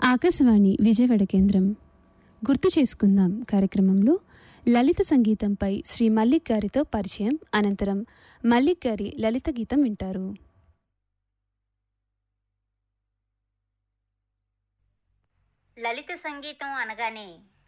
ఆకాశవాణి విజయవాడ కేంద్రం గుర్తు చేసుకుందాం కార్యక్రమంలో లలిత సంగీతంపై శ్రీ మల్లిక్ గారితో పరిచయం అనంతరం మల్లిక్ గారి లలిత గీతం వింటారు లలిత సంగీతం అనగానే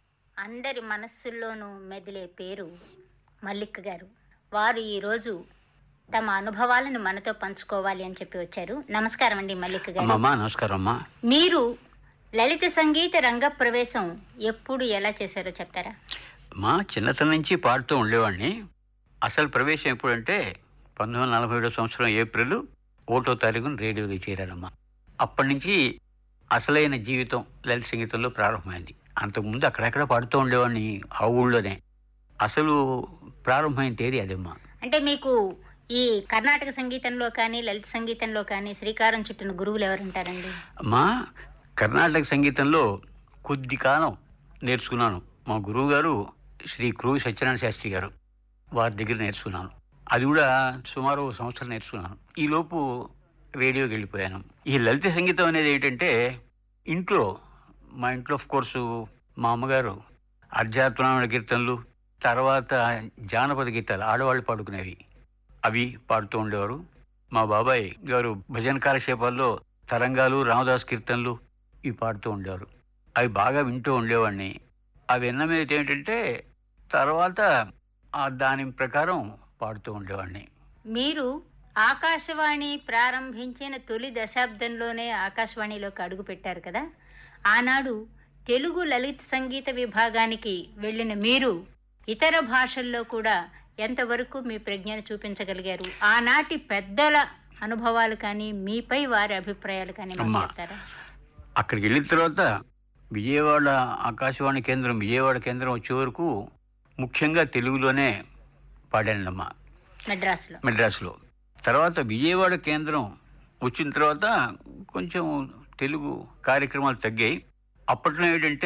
అందరి మనస్సుల్లోనూ మెదిలే పేరు మల్లిక్ గారు వారు ఈరోజు తమ అనుభవాలను మనతో పంచుకోవాలి అని చెప్పి వచ్చారు నమస్కారం అండి మల్లిక్ గారు అమ్మా నమస్కారం అమ్మా మీరు లలిత సంగీత రంగ ప్రవేశం ఎప్పుడు ఎలా చేశారో చెప్తారా మా చిన్నతనం నుంచి పాడుతూ ఉండేవాడిని అసలు ప్రవేశం ఎప్పుడంటే పంతొమ్మిది వందల నలభై ఏడో సంవత్సరం ఏప్రిల్ ఒకటో తారీఖున రేడియోలో చేరానమ్మా అప్పటి నుంచి అసలైన జీవితం లలిత సంగీతంలో ప్రారంభమైంది అంతకుముందు అక్కడెక్కడ పాడుతూ ఉండేవాడిని ఆ ఊళ్ళోనే అసలు ప్రారంభమైన తేదీ అదేమ్మా అంటే మీకు ఈ కర్ణాటక సంగీతంలో కానీ లలిత సంగీతంలో కానీ శ్రీకారం చుట్టిన గురువులు ఎవరు ఉంటారండి అమ్మా కర్ణాటక సంగీతంలో కొద్ది కాలం నేర్చుకున్నాను మా గురువు గారు శ్రీ క్రూవి సత్యనారాయణ శాస్త్రి గారు వారి దగ్గర నేర్చుకున్నాను అది కూడా సుమారు ఒక సంవత్సరం నేర్చుకున్నాను ఈ లోపు రేడియోకి వెళ్ళిపోయాను ఈ లలిత సంగీతం అనేది ఏంటంటే ఇంట్లో మా ఇంట్లో ఆఫ్ కోర్సు మా అమ్మగారు ఆధ్యాత్మిక కీర్తనలు తర్వాత జానపద గీతాలు ఆడవాళ్ళు పాడుకునేవి అవి పాడుతూ ఉండేవారు మా బాబాయ్ గారు భజన కాలక్షేపాల్లో తరంగాలు రామదాస్ కీర్తనలు ఇవి పాడుతూ ఉండేవారు అవి బాగా వింటూ ఉండేవాడిని అవి విన్న మీద ఏంటంటే తర్వాత ఆ దాని ప్రకారం పాడుతూ ఉండేవాడిని మీరు ఆకాశవాణి ప్రారంభించిన తొలి దశాబ్దంలోనే ఆకాశవాణిలోకి అడుగు పెట్టారు కదా ఆనాడు తెలుగు లలిత సంగీత విభాగానికి వెళ్ళిన మీరు ఇతర భాషల్లో కూడా ఎంతవరకు మీ ప్రజ్ఞను చూపించగలిగారు ఆనాటి పెద్దల అనుభవాలు కానీ మీపై వారి అభిప్రాయాలు కానీ మాకు అమ్మా. చెప్తారా అక్కడికి వెళ్ళిన తర్వాత విజయవాడ ఆకాశవాణి కేంద్రం విజయవాడ కేంద్రం వచ్చే వరకు ముఖ్యంగా తెలుగులోనే పాడానమ్మా మెడ్రాస్లో మెడ్రాస్లో తర్వాత విజయవాడ కేంద్రం వచ్చిన తర్వాత కొంచెం తెలుగు కార్యక్రమాలు తగ్గాయి అప్పట్లో ఏంటంటే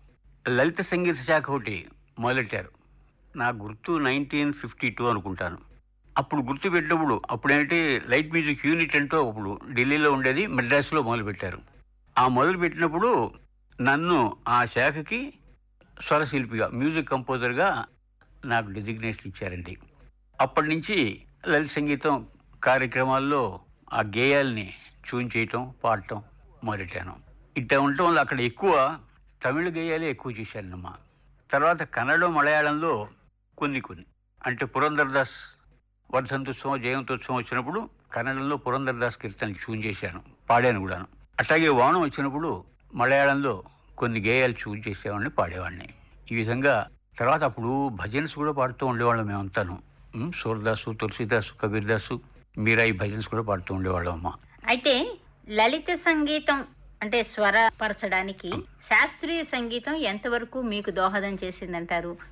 లలిత సంగీత శాఖ ఒకటి మొదలెట్టారు నా గుర్తు నైన్టీన్ ఫిఫ్టీ టూ అనుకుంటాను అప్పుడు గుర్తు పెట్టినప్పుడు అప్పుడేంటి లైట్ మ్యూజిక్ యూనిట్ అంటూ అప్పుడు ఢిల్లీలో ఉండేది మెడ్రాస్లో మొదలుపెట్టారు ఆ మొదలు పెట్టినప్పుడు నన్ను ఆ శాఖకి స్వరశిల్పిగా మ్యూజిక్ కంపోజర్గా నాకు డెసిగ్నేషన్ ఇచ్చారండి అప్పటి నుంచి లలిత సంగీతం కార్యక్రమాల్లో ఆ గేయాల్ని చూన్ చేయటం పాడటం మొదలెట్టాను ఇట్లా ఉండటం వల్ల అక్కడ ఎక్కువ తమిళ గేయాలే ఎక్కువ చేశానమ్మా తర్వాత కన్నడ మలయాళంలో కొన్ని కొన్ని అంటే పురంధర్ వర్ధంతోత్సవం జయంతోత్సవం వచ్చినప్పుడు కన్నడంలో పురంధర్ దాస్ కీర్తనలు చూన్ చేశాను పాడాను కూడాను అట్లాగే వానం వచ్చినప్పుడు మలయాళంలో కొన్ని గేయాలు చూన్ చేసేవాడిని పాడేవాడిని ఈ విధంగా తర్వాత అప్పుడు భజన్స్ కూడా పాడుతూ ఉండేవాళ్ళం మేమంతాను ఉమ్, సూరదాసు తులసిదాసు కబీర్దాసు మీరా ఈ భజన్స్ కూడా పాడుతూ ఉండేవాళ్ళం అమ్మ అయితే లలిత సంగీతం అంటే స్వరపరచడానికి శాస్త్రీయ సంగీతం ఎంతవరకు మీకు దోహదం చేసిందంటారు